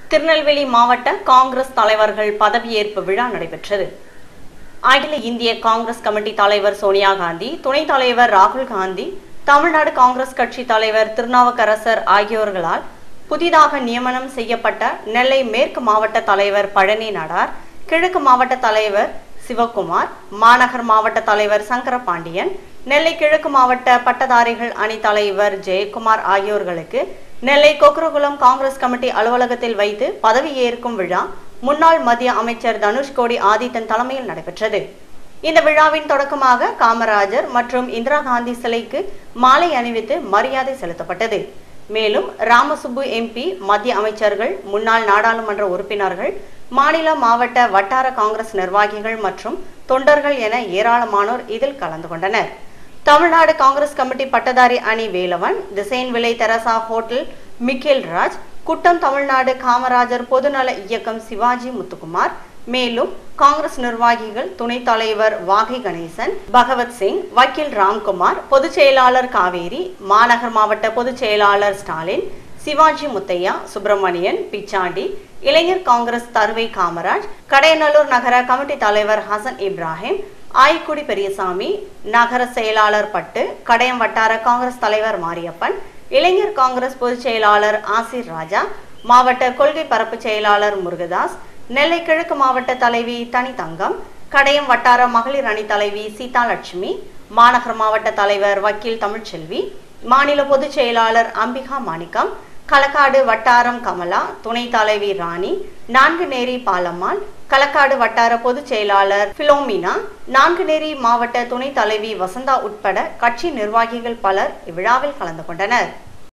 திருநெல்வேலி மாவட்ட காங்கிரஸ் தலைவர்கள் பதவியேற்பு விழா நடைபெற்றது அகில இந்திய காங்கிரஸ் கமிட்டி தலைவர் சோனியா காந்தி துணைத் தலைவர் ராகுல் காந்தி தமிழ்நாடு காங்கிரஸ் கட்சி தலைவர் திருநாவுக்கரசர் ஆகியோர்களால் புதிதாக நியமனம் செய்யப்பட்ட நெல்லை மேற்கு மாவட்ட தலைவர் பழனி நடார் கிழக்கு மாவட்ட தலைவர் சிவகுமார் மாநகர் மாவட்ட தலைவர் சங்கரபாண்டியன் நெல்லை கிழக்கு மாவட்ட பட்டதாரிகள் அணி தலைவர் ஜெயக்குமார் ஆகியோர்களுக்கு நெல்லை கொக்கரகுளம் காங்கிரஸ் கமிட்டி அலுவலகத்தில் வைத்து பதவியேற்கும் விழா முன்னாள் மத்திய அமைச்சர் தனுஷ்கோடி ஆதித்தன் தலைமையில் நடைபெற்றது இந்த விழாவின் தொடக்கமாக காமராஜர் மற்றும் இந்திரா காந்தி சிலைக்கு மாலை அணிவித்து மரியாதை செலுத்தப்பட்டது மேலும் ராமசுப்பு எம்பி மத்திய அமைச்சர்கள் முன்னாள் நாடாளுமன்ற உறுப்பினர்கள் மாநில மாவட்ட வட்டார காங்கிரஸ் நிர்வாகிகள் மற்றும் தொண்டர்கள் என ஏராளமானோர் இதில் கலந்து கொண்டனர் தமிழ்நாடு காங்கிரஸ் கமிட்டி பட்டதாரி அணி வேலவன் திசைன் விலை தெரசா ஹோட்டல் மிக்கேல் ராஜ் குட்டம் தமிழ்நாடு காமராஜர் பொதுநல இயக்கம் சிவாஜி முத்துக்குமார் மேலும் காங்கிரஸ் நிர்வாகிகள் துணைத் தலைவர் வாகை கணேசன் பகவத் சிங் வக்கீல் ராம்குமார் பொதுச் செயலாளர் காவேரி மாநகர் மாவட்ட பொதுச் செயலாளர் ஸ்டாலின் சிவாஜி முத்தையா சுப்பிரமணியன் பிச்சாண்டி இளைஞர் காங்கிரஸ் தருவை காமராஜ் கடையநல்லூர் நகர கமிட்டி தலைவர் ஹசன் இப்ராஹிம் ஆய்க்குடி பெரியசாமி நகர செயலாளர் பட்டு கடையம் வட்டார காங்கிரஸ் தலைவர் மாரியப்பன் இளைஞர் காங்கிரஸ் பொதுச் செயலாளர் ஆசிர் ராஜா மாவட்ட கொள்கை பரப்பு செயலாளர் முருகதாஸ் நெல்லை கிழக்கு மாவட்ட தலைவி தனி தங்கம் கடையம் வட்டார மகளிர் அணி தலைவி சீதா லட்சுமி மாநகர் மாவட்ட தலைவர் வக்கீல் தமிழ்ச்செல்வி மாநில பொதுச் செயலாளர் அம்பிகா மாணிக்கம் களக்காடு வட்டாரம் கமலா துணை தலைவி ராணி நான்குநேரி பாலம்மாள் களக்காடு வட்டார பொதுச் செயலாளர் பிலோமினா நான்குநேரி மாவட்ட துணைத் தலைவி வசந்தா உட்பட கட்சி நிர்வாகிகள் பலர் இவ்விழாவில் கலந்து கொண்டனர்